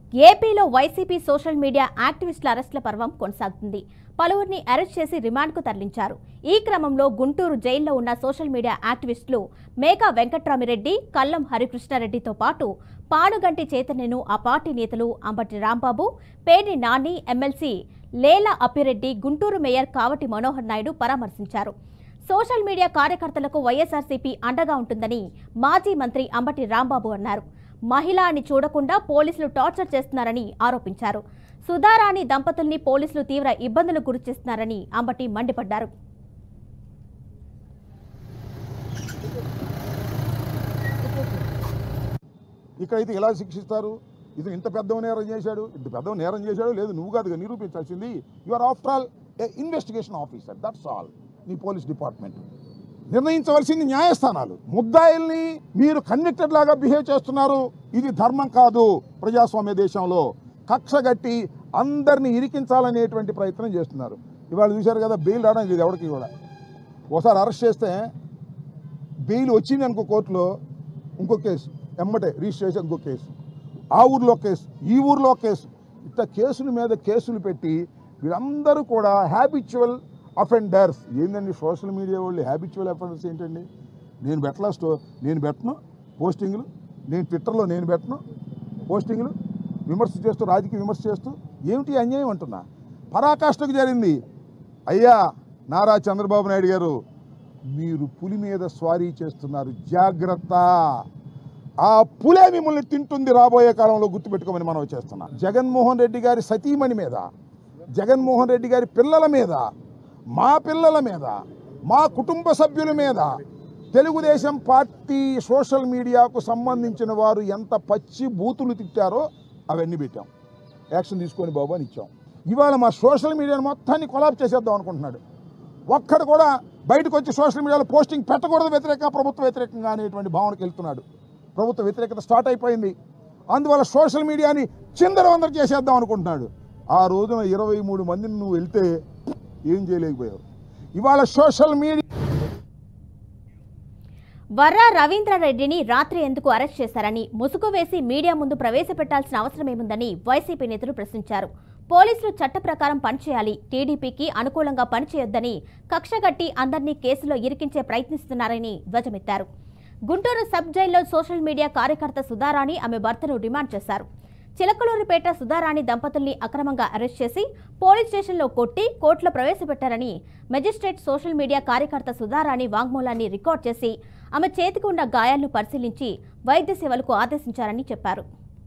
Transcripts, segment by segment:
ఏపీలో YCP social media యాక్టివిస్టుల అరెస్టుల పర్వం కొనసాగుతుంది పలువురిని అరెస్ట్ చేసి రిమాండ్కు తరలించారు ఈ క్రమంలో గుంటూరు జైల్లో ఉన్న సోషల్ మీడియా యాక్టివిస్టులు మేకా వెంకట్రామిరెడ్డి కల్లం హరికృష్ణారెడ్డితో పాటు పానుగంటి చైతన్యను ఆ పార్టీ నేతలు అంబటి రాంబాబు పేడి నాని ఎమ్మెల్సీ లేలా అప్పిరెడ్డి గుంటూరు మేయర్ కావటి మనోహర్ నాయుడు పరామర్శించారు సోషల్ మీడియా కార్యకర్తలకు వైఎస్ఆర్సీపీ అండగా ఉంటుందని మాజీ మంత్రి అంబటి రాంబాబు అన్నారు మహిళ అని చూడకుండా పోలీసులు టార్చర్ చేస్తున్నారని ఆరోపించారు సుధారాణి దంపతుల్ని పోలీసులు తీవ్ర ఇబ్బందులకు గురిచేస్తున్నారని అంబటి మండిపడ్డారు ఇక్కడైతే ఎలా శిక్షిస్తారు ఇది ఇంత పెద్ద నేరం చేశాడు ఇంత పెద్ద నేరం చేశాడు లేదు నువ్వు కాదుగా నిరూపించాల్సింది you are after all a investigation officer that's all నీ పోలీస్ డిపార్ట్మెంట్ నిర్ణయించవలసింది న్యాయస్థానాలు ముద్దాయిల్ని మీరు కన్విక్టెడ్ లాగా బిహేవ్ చేస్తున్నారు ఇది ధర్మం కాదు ప్రజాస్వామ్య దేశంలో కక్షగట్టి అందరినీ ఇరికించాలనేటువంటి ప్రయత్నం చేస్తున్నారు ఇవాళ చూశారు కదా బెయిల్ రావడం లేదు ఎవరికి కూడా ఒకసారి అరెస్ట్ చేస్తే బెయిల్ వచ్చింది అనుకో కోర్టులో ఇంకో కేసు ఎమ్మటే రిజిస్టర్ చేసి ఇంకో కేసు ఆ ఊర్లో కేసు ఈ ఊర్లో కేసు ఇట్లా కేసుల మీద కేసులు పెట్టి వీళ్ళందరూ కూడా హ్యాబిచువల్ అఫెండర్స్ ఏందండి సోషల్ మీడియా వాళ్ళు హ్యాబిచువల్ అఫెండర్స్ ఏంటండి నేను పెట్టలా స్టో నేను పెట్టను పోస్టింగ్లు నేను ట్విట్టర్లో నేను పెట్టను పోస్టింగ్లు విమర్శ చేస్తూ రాజకీయ విమర్శ చేస్తూ ఏమిటి ఈ అన్యాయం అంటున్నా పరాకాష్ఠకు జరిగింది అయ్యా నారా చంద్రబాబు నాయుడు గారు మీరు పులి మీద స్వారీ చేస్తున్నారు జాగ్రత్త ఆ పులే మిమ్మల్ని తింటుంది రాబోయే కాలంలో గుర్తుపెట్టుకోమని మనం చేస్తున్నాం జగన్మోహన్ రెడ్డి గారి సతీమణి మీద జగన్మోహన్ రెడ్డి గారి పిల్లల మీద మా పిల్లల మీద మా కుటుంబ సభ్యుల మీద తెలుగుదేశం పార్టీ సోషల్ మీడియాకు సంబంధించిన వారు ఎంత పచ్చి బూతులు తిట్టారో అవన్నీ పెట్టాం యాక్షన్ తీసుకొని బాబు అని ఇచ్చాం ఇవాళ మా సోషల్ మీడియాను మొత్తాన్ని కొలాబ్ చేసేద్దాం అనుకుంటున్నాడు ఒక్కడు కూడా బయటకు వచ్చి సోషల్ మీడియాలో పోస్టింగ్ పెట్టకూడదు వ్యతిరేకంగా ప్రభుత్వ వ్యతిరేకంగా అనేటువంటి భావనకి వెళ్తున్నాడు ప్రభుత్వ వ్యతిరేకత స్టార్ట్ అయిపోయింది అందువల్ల సోషల్ మీడియాని చిందరవందర చేసేద్దాం అనుకుంటున్నాడు ఆ రోజున ఇరవై మూడు మందిని నువ్వు వెళ్తే ఏం చేయలేకపోయావు ఇవాళ సోషల్ మీడియా వర్రా రవీంద్రారెడ్డిని రాత్రి ఎందుకు అరెస్ట్ చేశారని ముసుగు వేసి మీడియా ముందు ప్రవేశపెట్టాల్సిన అవసరమేముందని వైసీపీ నేతలు ప్రశ్నించారు పోలీసులు చట్ట ప్రకారం పనిచేయాలి టీడీపీకి అనుకూలంగా పనిచేయొద్దని కక్షగట్టి అందరినీ కేసులో ఇరికించే ప్రయత్నిస్తున్నారని ధ్వజమెత్తారు గుంటూరు సబ్ జైల్లో సోషల్ మీడియా కార్యకర్త సుధారాణి ఆమె భర్తను డిమాండ్ చేశారు చిలకలూరిపేట సుధారాణి దంపతుల్ని అక్రమంగా అరెస్ట్ చేసి పోలీస్ స్టేషన్లో కొట్టి కోర్టులో ప్రవేశపెట్టారని మెజిస్ట్రేట్ సోషల్ మీడియా కార్యకర్త సుధారాణి వాంగ్మూలాన్ని రికార్డ్ చేసి ఆమె చేతికి ఉన్న గాయాలను పరిశీలించి వైద్య సేవలకు ఆదేశించారని చెప్పారు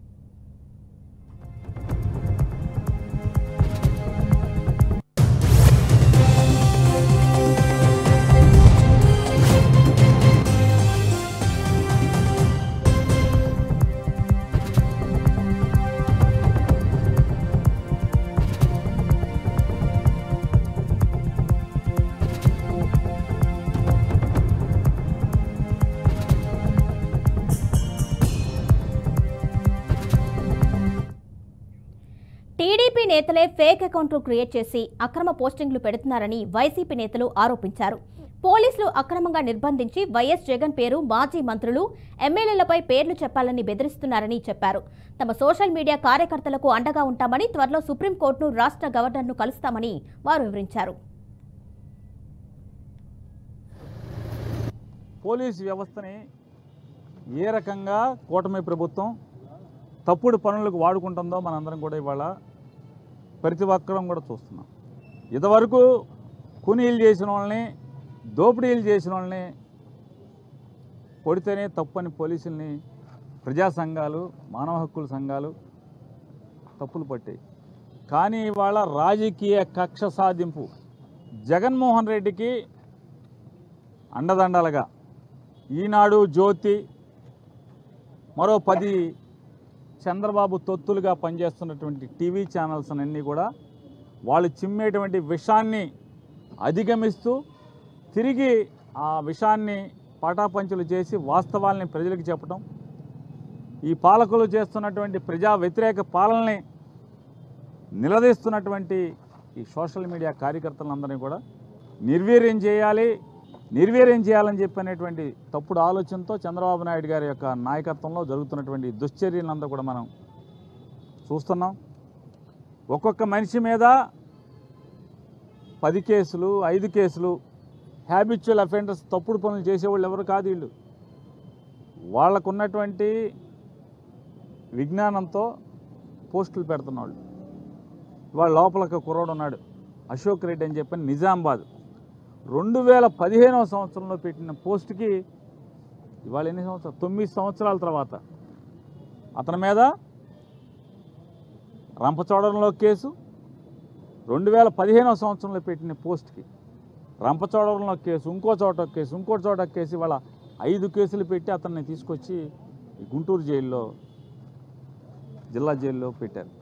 టీడీపీ నేతలే ఫేక్ అకౌంట్లు క్రియేట్ చేసి అక్రమ పోస్టింగ్లు పెడుతున్నారని వైసీపీ నేతలు ఆరోపించారు పోలీసులు అక్రమంగా నిర్బంధించి వైఎస్ జగన్ పేరు మాజీ మంత్రులు ఎమ్మెల్యేలపై పేర్లు చెప్పాలని బెదిరిస్తున్నారని చెప్పారు తమ సోషల్ మీడియా కార్యకర్తలకు అండగా ఉంటామని త్వరలో సుప్రీంకోర్టును రాష్ట్ర గవర్నర్ను కలుస్తామని వారు వివరించారు పోలీస్ వ్యవస్థని ఏ రకంగా కూటమి ప్రభుత్వం తప్పుడు పనులకు వాడుకుంటుందో మనందరం కూడా ఇవాళ ప్రతి ఒక్కరం కూడా చూస్తున్నాం ఇంతవరకు కూనీలు చేసిన వాళ్ళని దోపిడీలు చేసిన వాళ్ళని కొడితేనే తప్పని పోలీసుల్ని ప్రజా సంఘాలు మానవ హక్కుల సంఘాలు తప్పులు పట్టాయి కానీ ఇవాళ రాజకీయ కక్ష సాధింపు జగన్మోహన్ రెడ్డికి అండదండలుగా ఈనాడు జ్యోతి మరో పది చంద్రబాబు తొత్తులుగా పనిచేస్తున్నటువంటి టీవీ ఛానల్స్ అన్నీ కూడా వాళ్ళు చిమ్మేటువంటి విషాన్ని అధిగమిస్తూ తిరిగి ఆ విషాన్ని పటాపంచులు చేసి వాస్తవాల్ని ప్రజలకు చెప్పడం ఈ పాలకులు చేస్తున్నటువంటి ప్రజా వ్యతిరేక పాలనని నిలదీస్తున్నటువంటి ఈ సోషల్ మీడియా కార్యకర్తలందరినీ కూడా నిర్వీర్యం చేయాలి నిర్వీర్యం చేయాలని చెప్పనేటువంటి తప్పుడు ఆలోచనతో చంద్రబాబు నాయుడు గారి యొక్క నాయకత్వంలో జరుగుతున్నటువంటి దుశ్చర్యలంతా కూడా మనం చూస్తున్నాం ఒక్కొక్క మనిషి మీద పది కేసులు ఐదు కేసులు హ్యాబిచువల్ అఫెండర్స్ తప్పుడు పనులు చేసేవాళ్ళు ఎవరు కాదు వీళ్ళు వాళ్ళకున్నటువంటి విజ్ఞానంతో పోస్టులు పెడుతున్నాళ్ళు వాళ్ళ లోపల ఒక కుర్రోడు ఉన్నాడు అశోక్ రెడ్డి అని చెప్పని నిజామాబాద్ రెండు వేల పదిహేనవ సంవత్సరంలో పెట్టిన పోస్టుకి ఇవాళ ఎన్ని సంవత్సరాలు తొమ్మిది సంవత్సరాల తర్వాత అతని మీద రంపచోడవరంలో కేసు రెండు వేల పదిహేనవ సంవత్సరంలో పెట్టిన పోస్ట్కి రంపచోడవరంలో కేసు ఇంకో చోట ఒక కేసు ఇంకో చోట ఒక కేసు ఇవాళ ఐదు కేసులు పెట్టి అతన్ని తీసుకొచ్చి ఈ గుంటూరు జైల్లో జిల్లా జైల్లో పెట్టారు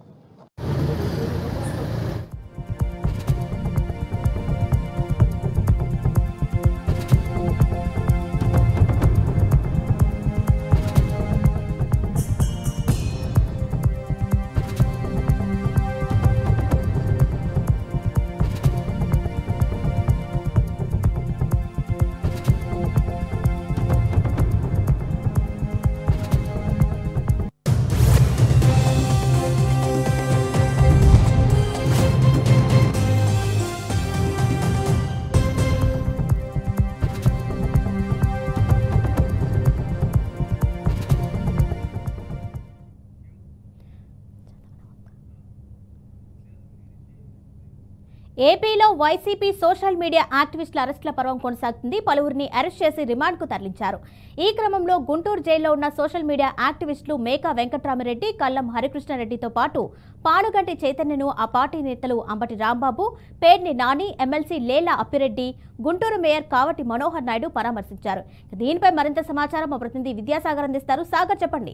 ఏపీలో వైసీపీ సోషల్ మీడియా యాక్టివిస్టుల అరెస్టుల పర్వం కొనసాగుతుంది పలువురిని అరెస్ట్ చేసి రిమాండ్కు తరలించారు ఈ క్రమంలో గుంటూరు జైల్లో ఉన్న సోషల్ మీడియా యాక్టివిస్టులు మేకా వెంకట్రామిరెడ్డి కల్లం హరికృష్ణారెడ్డితో పాటు పానుగంటి చైతన్యను ఆ పార్టీ నేతలు అంబటి రాంబాబు పేర్ని నాని ఎమ్మెల్సీ లేలా అప్పిరెడ్డి గుంటూరు మేయర్ కావటి మనోహర్ నాయుడు పరామర్శించారు దీనిపై మరింత సమాచారం మా ప్రతినిధి విద్యాసాగర్ అందిస్తారు సాగర్ చెప్పండి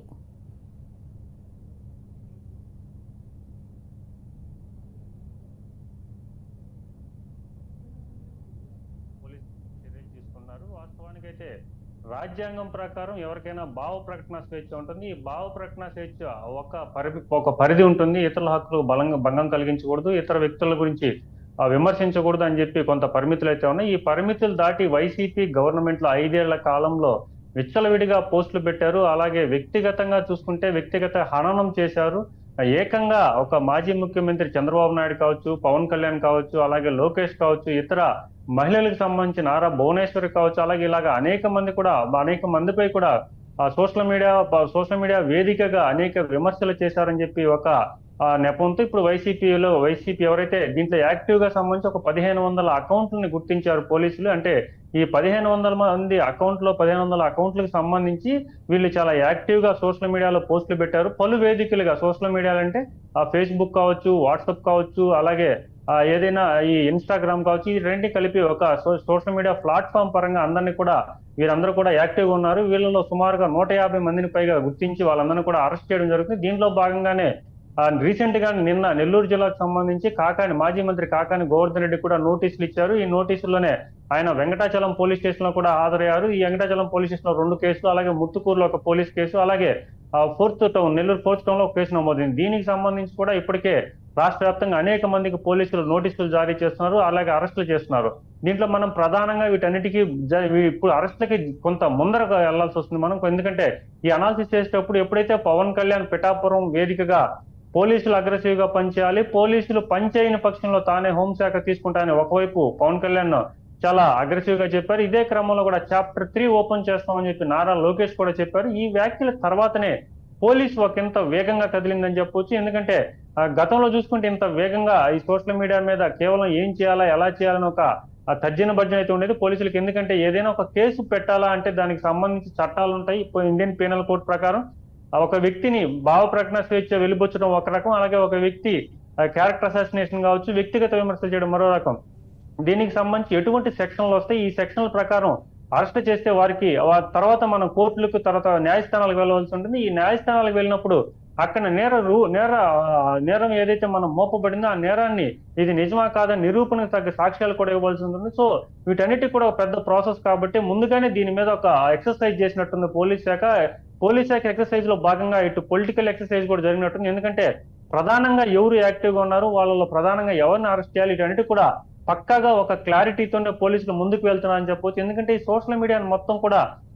పోలీస్ చర్యలు తీసుకున్నారు వాస్తవానికి అయితే రాజ్యాంగం ప్రకారం ఎవరికైనా భావ ప్రకటన స్వేచ్ఛ ఉంటుంది ఈ భావ ప్రకటన స్వేచ్ఛ ఒక పరిధి ఒక పరిధి ఉంటుంది ఇతరుల హక్కులకు బలంగా భంగం కలిగించకూడదు ఇతర వ్యక్తుల గురించి ఆ, విమర్శించకూడదు అని చెప్పి కొంత పరిమితులు అయితే ఉన్నాయి ఈ పరిమితులు దాటి వైసీపీ గవర్నమెంట్ లో ఐదేళ్ల కాలంలో విచ్చలవిడిగా పోస్టులు పెట్టారు అలాగే వ్యక్తిగతంగా చూసుకుంటే వ్యక్తిగత హననం చేశారు ఏకంగా ఒక మాజీ ముఖ్యమంత్రి చంద్రబాబు నాయుడు కావచ్చు పవన్ కళ్యాణ్ కావచ్చు అలాగే లోకేష్ కావచ్చు ఇతర మహిళలకు సంబంధించి నారా భువనేశ్వరి కావచ్చు అలాగే ఇలాగ అనేక మంది కూడా అనేక మందిపై కూడా సోషల్ మీడియా సోషల్ మీడియా వేదికగా అనేక విమర్శలు చేశారని చెప్పి ఒక ఆ, నెపంతో ఇప్పుడు వైసీపీలో వైసీపీ ఎవరైతే దీంట్లో యాక్టివ్ గా సంబంధించి ఒక పదిహేను వందల అకౌంట్లని గుర్తించారు పోలీసులు అంటే ఈ పదిహేను వందల మంది అకౌంట్ లో పదిహేను వందల అకౌంట్లకు సంబంధించి వీళ్ళు చాలా యాక్టివ్ గా సోషల్ మీడియాలో పోస్టులు పెట్టారు పలు వేదికలుగా సోషల్ మీడియాలు అంటే ఆ ఫేస్బుక్ కావచ్చు వాట్సాప్ కావచ్చు అలాగే ఆ, ఏదైనా ఈ ఇన్స్టాగ్రామ్ కావచ్చు ఈ రెండు కలిపి ఒక సో- సోషల్ మీడియా ప్లాట్ఫామ్ పరంగా అందరినీ కూడా వీరందరూ కూడా యాక్టివ్ గా ఉన్నారు వీళ్ళలో సుమారుగా నూట యాభై మందిని పైగా గుర్తించి వాళ్ళందరినీ కూడా అరెస్ట్ చేయడం జరుగుతుంది దీంట్లో భాగంగానే రీసెంట్ గా నిన్న నెల్లూరు జిల్లాకు సంబంధించి కాకాని మాజీ మంత్రి కాకాని గోవర్ధన్ రెడ్డి కూడా నోటీసులు ఇచ్చారు ఈ నోటీసుల్లోనే ఆయన వెంకటాచలం పోలీస్ స్టేషన్ లో కూడా హాజరయ్యారు ఈ వెంకటాచలం పోలీస్ స్టేషన్ లో రెండు కేసులు అలాగే ముత్తుకూరులో ఒక పోలీస్ కేసు అలాగే fourth town Nellore fourth town లో ఒక కేసు నమోదైంది దీనికి సంబంధించి కూడా ఇప్పటికే రాష్ట్ర వ్యాప్తంగా అనేక మందికి పోలీసులు నోటీసులు జారీ చేస్తున్నారు అలాగే అరెస్టులు చేస్తున్నారు దీంట్లో మనం ప్రధానంగా వీటన్నిటికీ జ- వీ- ఇప్పుడు అరెస్టులకి కొంత ముందరగా వెళ్లాల్సి వస్తుంది మనం ఎందుకంటే ఈ అనాలిసిస్ చేసేటప్పుడు ఎప్పుడైతే పవన్ కళ్యాణ్ పిఠాపురం వేదికగా పోలీసులు అగ్రెసివ్ గా పనిచేయాలి పోలీసులు పనిచేయని పక్షంలో తానే హోంశాఖ తీసుకుంటానని ఒకవైపు పవన్ కళ్యాణ్ చాలా అగ్రెసివ్ గా చెప్పారు ఇదే క్రమంలో కూడా చాప్టర్ త్రీ ఓపెన్ చేస్తామని చెప్పి నారా లోకేష్ కూడా చెప్పారు ఈ వ్యాఖ్యల తర్వాతనే పోలీస్ ఒక ఇంత వేగంగా కదిలిందని చెప్పొచ్చు ఎందుకంటే ఆ, గతంలో చూసుకుంటే ఇంత వేగంగా ఈ సోషల్ మీడియా మీద కేవలం ఏం చేయాలా ఎలా చేయాలని ఒక ఆ తర్జన భర్జన అయితే ఉండేది పోలీసులకు ఎందుకంటే ఏదైనా ఒక కేసు పెట్టాలా అంటే దానికి సంబంధించి చట్టాలు ఉంటాయి ఇప్పుడు ఇండియన్ పీనల్ కోడ్ ప్రకారం ఆ ఒక వ్యక్తిని భావ ప్రకటన స్వేచ్ఛ వెలిబుచ్చడం ఒక రకం అలాగే ఒక వ్యక్తి క్యారెక్టర్ అసాసినేషన్ కావచ్చు వ్యక్తిగత విమర్శలు చేయడం మరో రకం దీనికి సంబంధించి ఎటువంటి సెక్షన్లు వస్తాయి ఈ సెక్షన్ల ప్రకారం అరెస్ట్ చేస్తే వారికి వా- తర్వాత మనం కోర్టులకు తర్వాత న్యాయస్థానాలకు వెళ్ళవలసి ఉంటుంది ఈ న్యాయస్థానాలకు వెళ్ళినప్పుడు అక్కడ నేర రు- నేర ఆ, నేరం ఏదైతే మనం మోపబడిందో ఆ నేరాన్ని ఇది నిజమా కాదని నిరూపణకు తగ్గ సాక్ష్యాలు కూడా ఇవ్వాల్సి ఉంటుంది సో వీటన్నిటికి కూడా ఒక పెద్ద ప్రాసెస్ కాబట్టి ముందుగానే దీని మీద ఒక ఎక్సర్సైజ్ చేసినట్టుంది పోలీస్ శాఖ పోలీస్ శాఖ ఎక్సర్సైజ్ లో భాగంగా ఇటు పొలిటికల్ ఎక్సర్సైజ్ కూడా జరిగినట్టుంది ఎందుకంటే ప్రధానంగా ఎవరు యాక్టివ్ గా ఉన్నారు వాళ్ళలో ప్రధానంగా ఎవరిని అరెస్ట్ చేయాలి వీటన్నిటి కూడా పక్కాగా ఒక క్లారిటీతోనే పోలీసులు ముందుకు వెళ్తున్నారని చెప్పొచ్చు ఎందుకంటే ఈ సోషల్ మీడియాను మొత్తం కూడా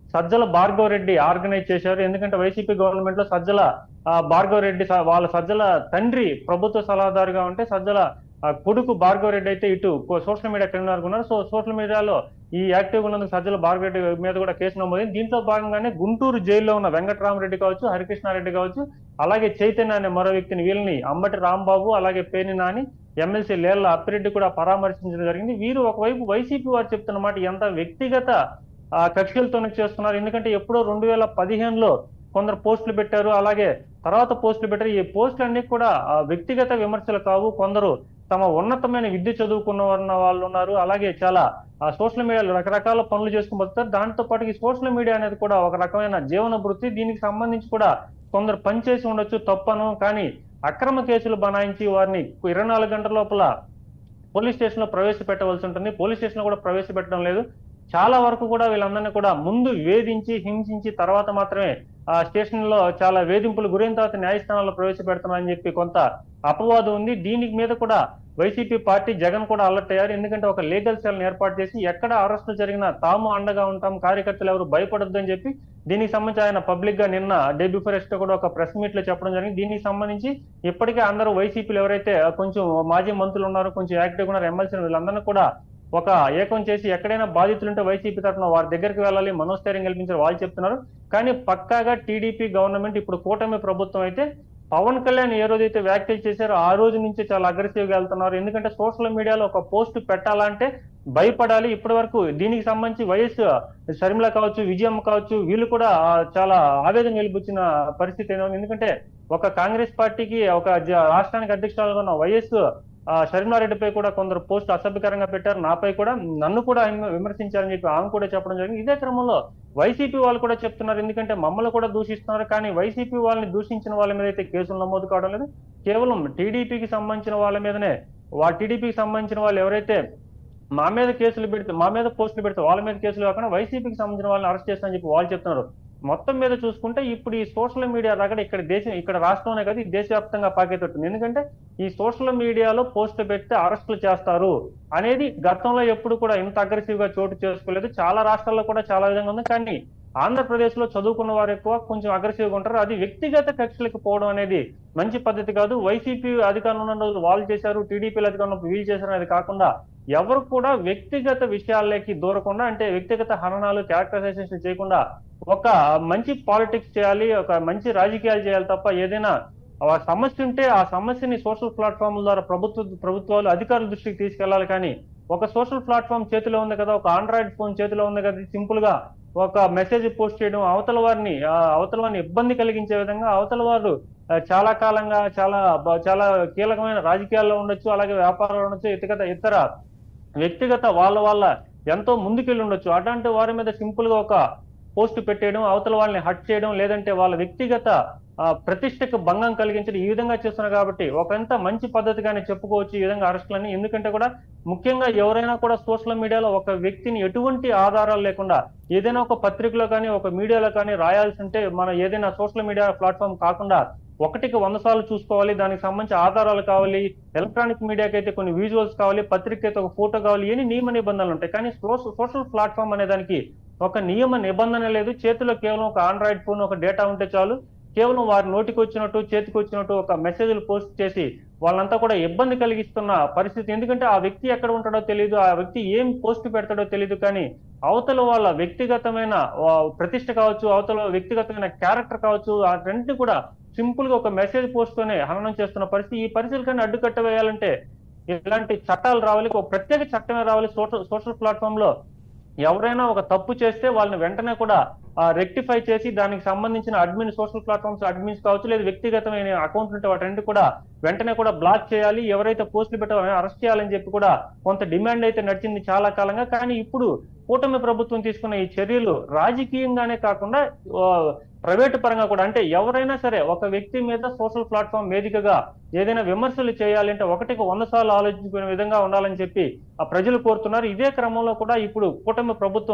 సజ్జల భార్గవ్ రెడ్డి ఆర్గనైజ్ చేశారు ఎందుకంటే వైసీపీ గవర్నమెంట్ లో సజ్జల ఆ, భార్గవ్ రెడ్డి స- వాళ్ళ సజ్జల తండ్రి ప్రభుత్వ సలహాదారుగా ఉంటే సజ్జల ఆ, కొడుకు భార్గవ్ రెడ్డి అయితే ఇటు సోషల్ మీడియా క్రిమినల్ ఉన్నారు సో సోషల్ మీడియాలో ఈ యాక్టివ్ ఉన్నందుకు సజ్జల భార్గవ్ రెడ్డి మీద కూడా కేసు నమోదైంది దీంట్లో భాగంగానే గుంటూరు జైల్లో ఉన్న వెంకటరామరెడ్డి కావచ్చు హరికృష్ణారెడ్డి కావచ్చు అలాగే చైతన్య అనే మరో వ్యక్తిని వీళ్ళని అంబటి రాంబాబు అలాగే పేని నాని ఎమ్మెల్సీ లేళ్ల అప్పిరెడ్డి కూడా పరామర్శించడం జరిగింది వీరు ఒకవైపు వైసీపీ వారు చెప్తున్న మాట ఎంత వ్యక్తిగత ఆ, కక్షలతోనే చేస్తున్నారు ఎందుకంటే ఎప్పుడో రెండు వేల పదిహేనులో కొందరు పోస్టులు పెట్టారు అలాగే తర్వాత పోస్టులు పెట్టారు ఈ పోస్టులు అన్ని కూడా ఆ, వ్యక్తిగత విమర్శలు కావు కొందరు తమ ఉన్నతమైన విద్య చదువుకున్న ఉన్న వాళ్ళు ఉన్నారు అలాగే చాలా ఆ సోషల్ మీడియాలో రకరకాల పనులు చేసుకుని బతుకుతారు దాంతో పాటు ఈ సోషల్ మీడియా అనేది కూడా ఒక రకమైన జీవన వృత్తి దీనికి సంబంధించి కూడా కొందరు పనిచేసి ఉండొచ్చు తప్పను కానీ అక్రమ కేసులు బనాయించి వారిని ఇరవై నాలుగు గంటల లోపల పోలీస్ స్టేషన్ లో ప్రవేశపెట్టవలసి ఉంటుంది పోలీస్ స్టేషన్ లో కూడా ప్రవేశపెట్టడం లేదు చాలా వరకు కూడా వీళ్ళందరినీ కూడా ముందు వేధించి హింసించి తర్వాత మాత్రమే ఆ స్టేషన్ లో చాలా వేధింపులు గురైన తర్వాత న్యాయస్థానాల్లో ప్రవేశపెడతామని చెప్పి కొంత అపవాదం ఉంది దీనికి మీద కూడా వైసీపీ పార్టీ జగన్ కూడా అలర్ట్ అయ్యారు ఎందుకంటే ఒక లీగల్ సెల్ ఏర్పాటు చేసి ఎక్కడ అరెస్టులు జరిగినా తాము అండగా ఉంటాం కార్యకర్తలు ఎవరు భయపడొద్దు అని చెప్పి దీనికి సంబంధించి ఆయన పబ్లిక్ గా నిన్న డే బిఫోర్ ఎస్ట్ కూడా ఒక ప్రెస్ మీట్ లో చెప్పడం జరిగింది దీనికి సంబంధించి ఇప్పటికే అందరూ వైసీపీలు ఎవరైతే కొంచెం మాజీ మంత్రులు ఉన్నారో కొంచెం యాక్టివ్ ఉన్నారు ఎమ్మెల్సీ వీళ్ళందరినీ కూడా ఒక ఏకం చేసి ఎక్కడైనా బాధితులు ఉంటే వైసీపీ తరఫున వారి దగ్గరికి వెళ్ళాలి మనోస్థైర్యం కల్పించారు వాళ్ళు చెప్తున్నారు కానీ పక్కాగా టీడీపీ గవర్నమెంట్ ఇప్పుడు కూటమి ప్రభుత్వం అయితే పవన్ కళ్యాణ్ ఏ రోజైతే వ్యాఖ్యలు చేశారో ఆ రోజు నుంచి చాలా అగ్రెసివ్ గా వెళ్తున్నారు ఎందుకంటే సోషల్ మీడియాలో ఒక పోస్ట్ పెట్టాలంటే భయపడాలి ఇప్పటి వరకు దీనికి సంబంధించి వైఎస్ షర్మిల కావచ్చు విజయమ్మ కావచ్చు వీళ్ళు కూడా ఆ, చాలా ఆవేదన వెలిబుచ్చిన పరిస్థితి ఏదో ఉంది. ఎందుకంటే ఒక కాంగ్రెస్ పార్టీకి ఒక జ- రాష్ట్రానికి అధ్యక్షురాలుగా ఉన్న వైఎస్ ఆ, షర్మిలారెడ్డిపై కూడా కొందరు పోస్ట్ అసభ్యకరంగా పెట్టారు నాపై కూడా నన్ను కూడా విమ- విమర్శించారని చెప్పి ఆమె కూడా చెప్పడం జరిగింది ఇదే క్రమంలో వైసీపీ వాళ్ళు కూడా చెప్తున్నారు ఎందుకంటే మమ్మల్ని కూడా దూషిస్తున్నారు కానీ వైసీపీ వాళ్ళని దూషించిన వాళ్ళ మీద అయితే కేసులు నమోదు కావడం లేదు కేవలం టీడీపీకి సంబంధించిన వాళ్ళ మీదనే వా టీడీపీకి సంబంధించిన వాళ్ళు ఎవరైతే మా మీద కేసులు పెడితే మా మీద పోస్టులు పెడితే వాళ్ళ మీద కేసులు కాకుండా వైసీపీకి సంబంధించిన వాళ్ళని అరెస్ట్ చేస్తామని చెప్పి వాళ్ళు చెప్తున్నారు మొత్తం మీద చూసుకుంటే ఇప్పుడు ఈ సోషల్ మీడియా రగడ ఇక్కడ దేశం ఇక్కడ రాష్ట్రంలోనే కాదు ఈ దేశవ్యాప్తంగా పాకేతట్టుంది ఎందుకంటే ఈ సోషల్ మీడియాలో పోస్టులు పెడితే అరెస్టులు చేస్తారు అనేది గతంలో ఎప్పుడు కూడా ఇంత అగ్రెసివ్ గా చోటు చేసుకోలేదు చాలా రాష్ట్రాల్లో కూడా చాలా విధంగా ఉంది కానీ ఆంధ్రప్రదేశ్ లో చదువుకున్న వారు ఎక్కువ కొంచెం అగ్రెసివ్ గా ఉంటారు అది వ్యక్తిగత కక్షలకు పోవడం అనేది మంచి పద్ధతి కాదు వైసీపీ అధికారంలో ఉన్న రోజులు వాళ్ళు చేశారు టీడీపీలు అధికారంలో ఉన్నప్పుడు వీళ్ళు చేశారు అనేది కాకుండా ఎవరు కూడా వ్యక్తిగత విషయాల్లోకి దూరకుండా అంటే వ్యక్తిగత హననాలు క్యారెక్టరైజేషన్ చేయకుండా ఒక మంచి పాలిటిక్స్ చేయాలి ఒక మంచి రాజకీయాలు చేయాలి తప్ప ఏదైనా ఆ సమస్య ఉంటే ఆ సమస్యని సోషల్ ప్లాట్ఫామ్ల ద్వారా ప్రభుత్వ ప్రభుత్వాలు అధికారుల దృష్టికి తీసుకెళ్లాలి కానీ ఒక సోషల్ ప్లాట్ఫామ్ చేతిలో ఉంది కదా ఒక ఆండ్రాయిడ్ ఫోన్ చేతిలో ఉంది కదా సింపుల్ గా ఒక మెసేజ్ పోస్ట్ చేయడం అవతల వారిని ఆ, అవతల వారిని ఇబ్బంది కలిగించే విధంగా అవతల వారు ఆ, చాలా కాలంగా చాలా బ- చాలా కీలకమైన రాజకీయాల్లో ఉండొచ్చు అలాగే వ్యాపారాలు ఉండొచ్చు ఇతర ఇతర వ్యక్తిగత వాళ్ళ వాళ్ళ ఎంతో ముందుకెళ్ళి ఉండొచ్చు అట్లాంటి వారి మీద సింపుల్ గా ఒక పోస్ట్ పెట్టేయడం అవతల వాళ్ళని హట్ చేయడం లేదంటే వాళ్ళ వ్యక్తిగత ఆ, ప్రతిష్టకు భంగం కలిగించడం ఈ విధంగా చేస్తున్నారు కాబట్టి ఒకంత మంచి పద్ధతిగానే చెప్పుకోవచ్చు ఈ విధంగా అరెస్టులని ఎందుకంటే కూడా ముఖ్యంగా ఎవరైనా కూడా సోషల్ మీడియాలో ఒక వ్యక్తిని ఎటువంటి ఆధారాలు లేకుండా ఏదైనా ఒక పత్రికలో కానీ ఒక మీడియాలో కానీ రాయాల్సి ఉంటే మన ఏదైనా సోషల్ మీడియా ప్లాట్ఫామ్ కాకుండా ఒకటికి వంద సార్లు చూసుకోవాలి దానికి సంబంధించి ఆధారాలు కావాలి ఎలక్ట్రానిక్ మీడియాకి అయితే కొన్ని విజువల్స్ కావాలి పత్రిక అయితే ఒక ఫోటో కావాలి ఎన్ని నియమ నిబంధనలు ఉంటాయి కానీ సోషల్ ప్లాట్ఫామ్ అనే దానికి ఒక నియమ నిబంధన లేదు చేతిలో కేవలం ఒక ఆండ్రాయిడ్ ఫోన్ ఒక డేటా ఉంటే చాలు కేవలం వారి నోటికి వచ్చినట్టు చేతికి వచ్చినట్టు ఒక మెసేజ్లు పోస్ట్ చేసి వాళ్ళంతా కూడా ఇబ్బంది కలిగిస్తున్న పరిస్థితి ఎందుకంటే ఆ వ్యక్తి ఎక్కడ ఉంటాడో తెలియదు ఆ వ్యక్తి ఏం పోస్ట్ పెడతాడో తెలియదు కానీ అవతల వాళ్ళ వ్యక్తిగతమైన ఆ, ప్రతిష్ట కావచ్చు అవతల వ్యక్తిగతమైన క్యారెక్టర్ కావచ్చు ఆ రెండింటిని కూడా సింపుల్ గా ఒక మెసేజ్ పోస్ట్ తోనే హననం చేస్తున్న పరిస్థితి ఈ పరిస్థితులకన్నా అడ్డుకట్ట వేయాలంటే ఇలాంటి చట్టాలు రావాలి ఒక ప్రత్యేక చట్టమే రావాలి సోషల్ సోషల్ ప్లాట్ఫామ్ లో ఎవరైనా ఒక తప్పు చేస్తే వాళ్ళని వెంటనే కూడా రెక్టిఫై చేసి దానికి సంబంధించిన అడ్మిన్ సోషల్ ప్లాట్ఫామ్స్ అడ్మిన్స్ కావచ్చు లేదా వ్యక్తిగతమైన అకౌంట్ ఉంటే వాటన్నిటి కూడా వెంటనే కూడా బ్లాక్ చేయాలి ఎవరైతే పోస్టులు పెట్టారో అరెస్ట్ చేయాలని చెప్పి కూడా కొంత డిమాండ్ అయితే నడిచింది చాలా కాలంగా కానీ ఇప్పుడు కూటమి ప్రభుత్వం తీసుకున్న ఈ చర్యలు రాజకీయంగానే కాకుండా ఆ, ప్రైవేటు పరంగా కూడా అంటే ఎవరైనా సరే ఒక వ్యక్తి మీద సోషల్ ప్లాట్ఫామ్ వేదికగా ఏదైనా విమర్శలు చేయాలంటే ఒకటికి వంద సార్లు ఆలోచించుకునే విధంగా ఉండాలని చెప్పి ఆ ప్రజలు కోరుతున్నారు ఇదే క్రమంలో కూడా ఇప్పుడు కూటమి ప్రభుత్వం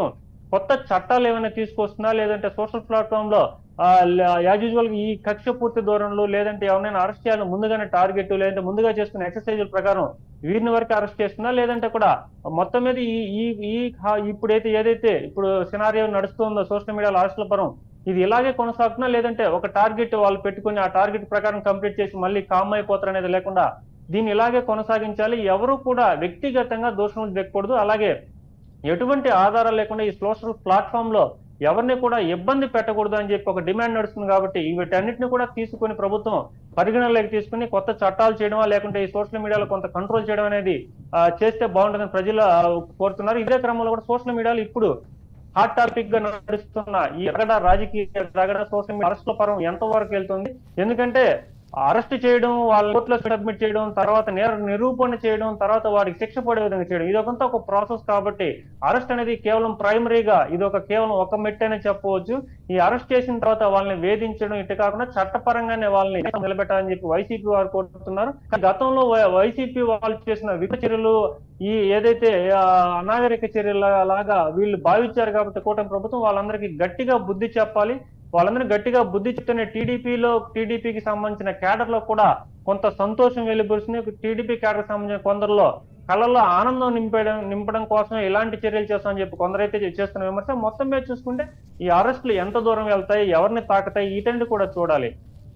కొత్త చట్టాలు ఏమైనా తీసుకొస్తుందా లేదంటే సోషల్ ప్లాట్ఫామ్ లో యాజ్ యూజువల్ ఈ కక్ష పూర్తి దూరంలో లేదంటే ఎవరైనా అరెస్ట్ చేయాలని ముందుగానే టార్గెట్ లేదంటే ముందుగా చేసుకున్న ఎక్సర్సైజ్ ప్రకారం వీరిని వరకు అరెస్ట్ చేస్తుందా లేదంటే కూడా మొత్తం మీద ఈ ఈ ఈ హా- ఇప్పుడైతే ఏదైతే ఇప్పుడు సినారియో నడుస్తుందో సోషల్ మీడియాలో అరెస్టుల పరం ఇది ఇలాగే కొనసాగుతున్నా లేదంటే ఒక టార్గెట్ వాళ్ళు పెట్టుకుని ఆ టార్గెట్ ప్రకారం కంప్లీట్ చేసి మళ్ళీ కామ్ అయిపోతారు అనేది లేకుండా దీన్ని ఇలాగే కొనసాగించాలి ఎవరు కూడా వ్యక్తిగతంగా దోషం దిగకూడదు అలాగే ఎటువంటి ఆధారాలు లేకుండా ఈ సోషల్ ప్లాట్ఫామ్ లో ఎవరిని కూడా ఇబ్బంది పెట్టకూడదు అని చెప్పి ఒక డిమాండ్ నడుస్తుంది కాబట్టి వీటన్నిటిని కూడా తీసుకుని ప్రభుత్వం పరిగణనలోకి తీసుకుని కొత్త చట్టాలు చేయడమా లేకుంటే ఈ సోషల్ మీడియాలో కొంత కంట్రోల్ చేయడం అనేది ఆ, చేస్తే బాగుంటుందని ప్రజలు ఆ, కోరుతున్నారు ఇదే క్రమంలో కూడా సోషల్ మీడియాలో ఇప్పుడు హాట్ టాపిక్ గా నడుస్తున్న ఈ రగడ రాజకీయ రగడ సోషల్ మీడియా అరెస్టుల పరం ఎంత వరకు వెళ్తుంది ఎందుకంటే అరెస్ట్ చేయడం వాళ్ళ కోర్టులో సబ్మిట్ చేయడం తర్వాత నేర నిరూపణ చేయడం తర్వాత వాడికి శిక్ష పడే విధంగా చేయడం ఇది ఒకంతా ఒక ప్రాసెస్ కాబట్టి అరెస్ట్ అనేది కేవలం ప్రైమరీగా ఇది ఒక కేవలం ఒక మెట్టనే చెప్పవచ్చు ఈ అరెస్ట్ చేసిన తర్వాత వాళ్ళని వేధించడం ఇటు కాకుండా చట్టపరంగానే వాళ్ళని నిలబెట్టాలని చెప్పి వైసీపీ వారు కోరుతున్నారు కానీ గతంలో వై- వైసీపీ వాళ్ళు చేసిన విధ చర్యలు ఈ ఏదైతే ఆ, అనాగరిక చర్యల లాగా వీళ్ళు భావించారు కాబట్టి కూటమి ప్రభుత్వం వాళ్ళందరికీ గట్టిగా బుద్ధి చెప్పాలి వాళ్ళందరూ గట్టిగా బుద్ధి చెప్తేనే టీడీపీలో టీడీపీకి సంబంధించిన క్యాడర్ లో కూడా కొంత సంతోషం వెలిబురుస్తుంది టీడీపీ క్యాడర్ సంబంధించిన కొందరిలో కళ్ళల్లో ఆనందం నింపడం నింపడం కోసం ఇలాంటి చర్యలు చేస్తామని చెప్పి కొందరైతే చేస్తున్న విమర్శ మొత్తం మీద చూసుకుంటే ఈ అరెస్టులు ఎంత దూరం వెళ్తాయి ఎవరిని తాకుతాయి వీటన్ని కూడా చూడాలి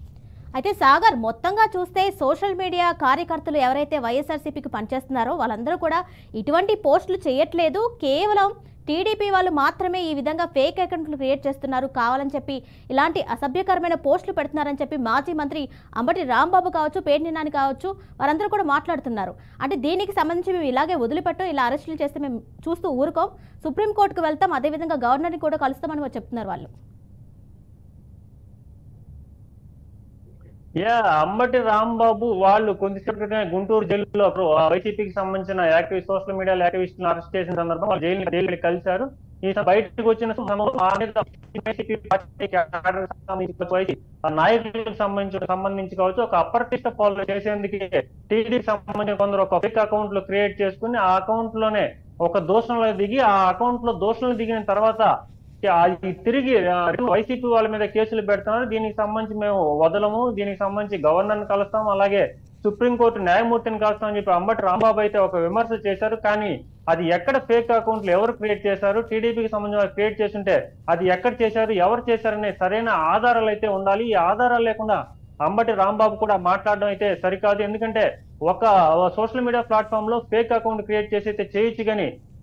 అయితే సాగర్ మొత్తంగా చూస్తే సోషల్ మీడియా కార్యకర్తలు ఎవరైతే వైఎస్ఆర్సీపీకి పనిచేస్తున్నారో వాళ్ళందరూ కూడా ఇటువంటి పోస్టులు చేయట్లేదు కేవలం టీడీపీ వాళ్ళు మాత్రమే ఈ విధంగా ఫేక్ అకౌంట్లు క్రియేట్ చేస్తున్నారు కావాలని చెప్పి ఇలాంటి అసభ్యకరమైన పోస్టులు పెడుతున్నారని చెప్పి మాజీ మంత్రి అంబటి రాంబాబు కావచ్చు పేర్ని నాని కావచ్చు వారందరూ కూడా మాట్లాడుతున్నారు అంటే దీనికి సంబంధించి మేము ఇలాగే వదిలిపెట్టం ఇలా అరెస్టులు చేస్తే మేము చూస్తూ ఊరుకోం సుప్రీంకోర్టుకు వెళ్తాం అదేవిధంగా గవర్నర్ని కూడా కలుస్తామని చెప్తున్నారు వాళ్ళు యా అంబటి రాంబాబు వాళ్ళు కొద్దిసేపు క్రితమే గుంటూరు జైలులో వైసీపీకి సంబంధించిన యాక్టివిస్ట్ సోషల్ మీడియా యాక్టివిస్టులను అరెస్ట్ చేసిన సందర్భం వాళ్ళు జైలు జైలు కలిశారు ఈ సం- బయటకు వచ్చిన సమయంలో ఆ మీద వైసీపీ పార్టీ క్యాడర్ సంబంధించి వైసీ ఆ నాయకులకు సంబంధించి సంబంధించి కావచ్చు ఒక అప్రతిష్ట పాలన చేసేందుకు టీడీకి సంబంధించిన కొందరు ఒక ఫేక్ అకౌంట్లు క్రియేట్ చేసుకుని ఆ అకౌంట్ లోనే ఒక దోషంలో దిగి ఆ అకౌంట్ లో దోషంలో దిగిన తర్వాత అది తిరిగి వైసీపీ వాళ్ళ మీద కేసులు పెడుతున్నారు దీనికి సంబంధించి మేము వదలము దీనికి సంబంధించి గవర్నర్ కలుస్తాం అలాగే సుప్రీంకోర్టు న్యాయమూర్తిని కలుస్తాం అని చెప్పి అంబటి రాంబాబు అయితే ఒక విమర్శ చేశారు కానీ అది ఎక్కడ ఫేక్ అకౌంట్లు ఎవరు క్రియేట్ చేశారు టీడీపీకి సంబంధించి క్రియేట్ చేస్తుంటే అది ఎక్కడ చేశారు ఎవరు చేశారనే సరైన ఆధారాలు అయితే ఉండాలి ఈ ఆధారాలు లేకుండా అంబటి రాంబాబు కూడా మాట్లాడడం అయితే సరికాదు ఎందుకంటే ఒక సోషల్ మీడియా ప్లాట్ఫామ్ లో ఫేక్ అకౌంట్ క్రియేట్ చేసి అయితే చేయొచ్చు కానీ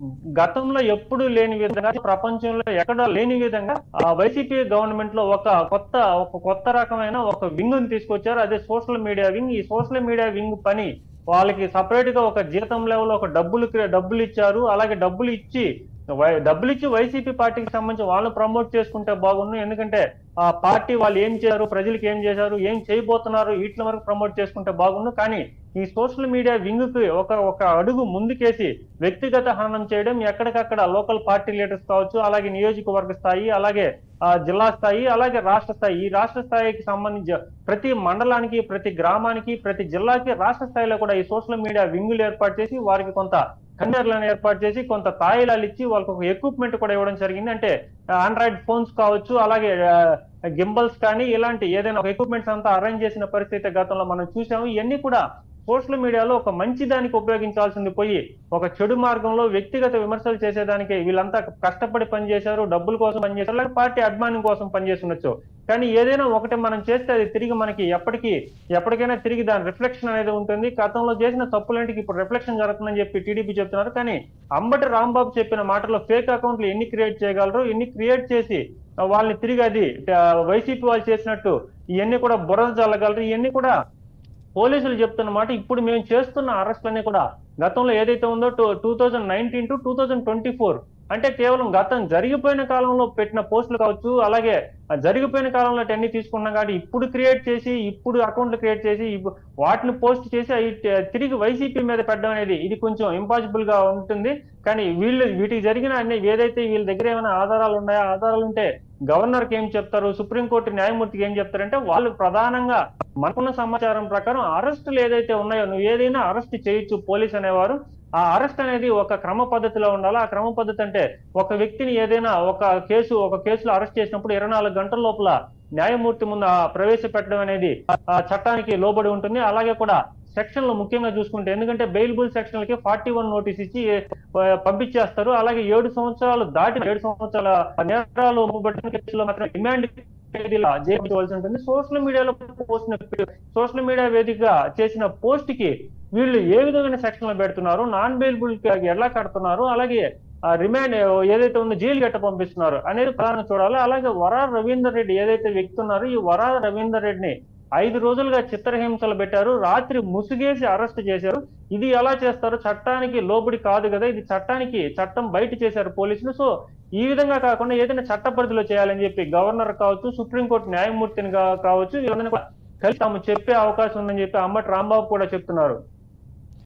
గతంలో ఎప్పుడు లేని విధంగా ప్రపంచంలో ఎక్కడ లేని విధంగా ఆ వైసీపీ గవర్నమెంట్ లో ఒక కొత్త ఒక కొత్త రకమైన ఒక వింగ్ ని తీసుకొచ్చారు అదే సోషల్ మీడియా వింగ్ ఈ సోషల్ మీడియా వింగ్ పని వాళ్ళకి సపరేట్ గా ఒక జీతం లెవెల్ ఒక డబ్బులు డబ్బులు ఇచ్చారు అలాగే డబ్బులు ఇచ్చి వై- డబ్బులు ఇచ్చి వైసీపీ పార్టీకి సంబంధించి వాళ్ళని ప్రమోట్ చేసుకుంటే బాగుండు ఎందుకంటే ఆ పార్టీ వాళ్ళు ఏం చేశారు ప్రజలకు ఏం చేశారు ఏం చేయబోతున్నారు వీటి వరకు ప్రమోట్ చేసుకుంటే బాగుండు కానీ ఈ సోషల్ మీడియా వింగ్ కి ఒక ఒక అడుగు ముందుకేసి వ్యక్తిగత హననం చేయడం ఎక్కడికక్కడ లోకల్ పార్టీ లీడర్స్ కావచ్చు అలాగే నియోజకవర్గ స్థాయి అలాగే ఆ, జిల్లా స్థాయి అలాగే రాష్ట్ర స్థాయి ఈ రాష్ట్ర స్థాయికి సంబంధించి ప్రతి మండలానికి ప్రతి గ్రామానికి ప్రతి జిల్లాకి రాష్ట్ర స్థాయిలో కూడా ఈ సోషల్ మీడియా వింగులు ఏర్పాటు చేసి వారికి కొంత కన్నేర్లను ఏర్పాటు చేసి కొంత తాయిలాలు ఇచ్చి వాళ్ళకి ఒక ఎక్విప్మెంట్ కూడా ఇవ్వడం జరిగింది అంటే ఆండ్రాయిడ్ ఫోన్స్ కావచ్చు అలాగే గింబల్స్ కానీ ఇలాంటి ఏదైనా ఒక ఎక్విప్మెంట్స్ అంతా అరేంజ్ చేసిన పరిస్థితి గతంలో మనం చూసాము ఇవన్నీ కూడా సోషల్ మీడియాలో ఒక మంచి దానికి ఉపయోగించాల్సింది పోయి ఒక చెడు మార్గంలో వ్యక్తిగత విమర్శలు చేసేదానికి వీళ్ళంతా కష్టపడి పనిచేశారు డబ్బుల కోసం పనిచేశారు లేకపోతే పార్టీ అభిమానం కోసం పనిచేసి ఉండొచ్చు కానీ ఏదైనా ఒకటి మనం చేస్తే అది తిరిగి మనకి ఎప్పటికీ ఎప్పటికైనా తిరిగి దాని రిఫ్లెక్షన్ అనేది ఉంటుంది గతంలో చేసిన తప్పులేంటికి ఇప్పుడు రిఫ్లెక్షన్ జరుగుతుందని చెప్పి టీడీపీ చెప్తున్నారు కానీ అంబటి రాంబాబు చెప్పిన మాటలో ఫేక్ అకౌంట్లు ఎన్ని క్రియేట్ చేయగలరు ఎన్ని క్రియేట్ చేసి ఆ, వాళ్ళని తిరిగి అది ఆ, వైసీపీ వాళ్ళు చేసినట్టు ఇవన్నీ కూడా బురద జల్లగలరు ఇవన్నీ కూడా పోలీసులు చెప్తున్న మాట ఇప్పుడు మేము చేస్తున్న అరెస్టులన్నీ కూడా గతంలో ఏదైతే ఉందో two thousand nineteen to two thousand twenty four అంటే కేవలం గతం జరిగిపోయిన కాలంలో పెట్టిన పోస్టులు కావచ్చు అలాగే ఆ జరిగిపోయిన కాలంలో అన్ని తీసుకున్నాం కాబట్టి ఇప్పుడు క్రియేట్ చేసి ఇప్పుడు అకౌంట్లు క్రియేట్ చేసి ఇప్పు- వాటిని పోస్ట్ చేసి అవి ట- తిరిగి వైసీపీ మీద పెట్టడం అనేది ఇది కొంచెం ఇంపాసిబుల్ గా ఉంటుంది కానీ వీళ్ళు వీటికి జరిగిన అన్ని ఏదైతే వీళ్ళ దగ్గర ఏమైనా ఆధారాలు ఉన్నాయో ఆధారాలు ఉంటే గవర్నర్కి ఏం చెప్తారు సుప్రీంకోర్టు న్యాయమూర్తికి ఏం చెప్తారంటే వాళ్ళు ప్రధానంగా మనకున్న సమాచారం ప్రకారం అరెస్టులు ఏదైతే ఉన్నాయో నువ్వు ఏదైనా అరెస్ట్ చేయొచ్చు పోలీస్ అనేవారు ఆ అరెస్ట్ అనేది ఒక క్రమ పద్ధతిలో ఉండాలి ఆ క్రమ పద్ధతి అంటే ఒక వ్యక్తిని ఏదైనా ఒక కేసు ఒక కేసులో అరెస్ట్ చేసినప్పుడు ఇరవై నాలుగు గంటల లోపల న్యాయమూర్తి ముందు ఆ ప్రవేశపెట్టడం అనేది ఆ చట్టానికి లోబడి ఉంటుంది అలాగే కూడా సెక్షన్లు ముఖ్యంగా చూసుకుంటే ఎందుకంటే బెయిల్బుల్ సెక్షన్లకి ఫార్టీ వన్ నోటీస్ ఇచ్చి ఆ, పంపించేస్తారు అలాగే ఏడు సంవత్సరాలు దాటి ఏడు సంవత్సరాల నేరాలు మొదలుపెట్టిన కేసులో మాత్రం డిమాండ్ చేయవలసి ఉంటుంది సోషల్ మీడియాలో పోస్ట్ సోషల్ మీడియా వేదికగా చేసిన పోస్ట్ కి వీళ్ళు ఏ విధమైన సెక్షన్లు పెడుతున్నారు నాన్ బెయిల్బుల్ ఎలా కడుతున్నారు అలాగే ఆ రిమాండ్ ఏదైతే ఉందో జైలు గట్ట పంపిస్తున్నారు అనేది ప్రధానంగా చూడాలి అలాగే వరా రవీందర్ రెడ్డి ఏదైతే వ్యక్తి ఉన్నారో ఈ వరా రవీందర్ రెడ్డిని ఐదు రోజులుగా చిత్రహింసలు పెట్టారు రాత్రి ముసుగేసి అరెస్ట్ చేశారు ఇది ఎలా చేస్తారు చట్టానికి లోబడి కాదు కదా ఇది చట్టానికి చట్టం బయట చేశారు పోలీసులు సో ఈ విధంగా కాకుండా ఏదైనా చట్ట పరిధిలో చేయాలని చెప్పి గవర్నర్ కావచ్చు సుప్రీంకోర్టు న్యాయమూర్తిని కా- కావచ్చు వీళ్ళందరినీ కూడా కలిసి తాము చెప్పే అవకాశం ఉందని చెప్పి అమ్మటి రాంబాబు కూడా చెప్తున్నారు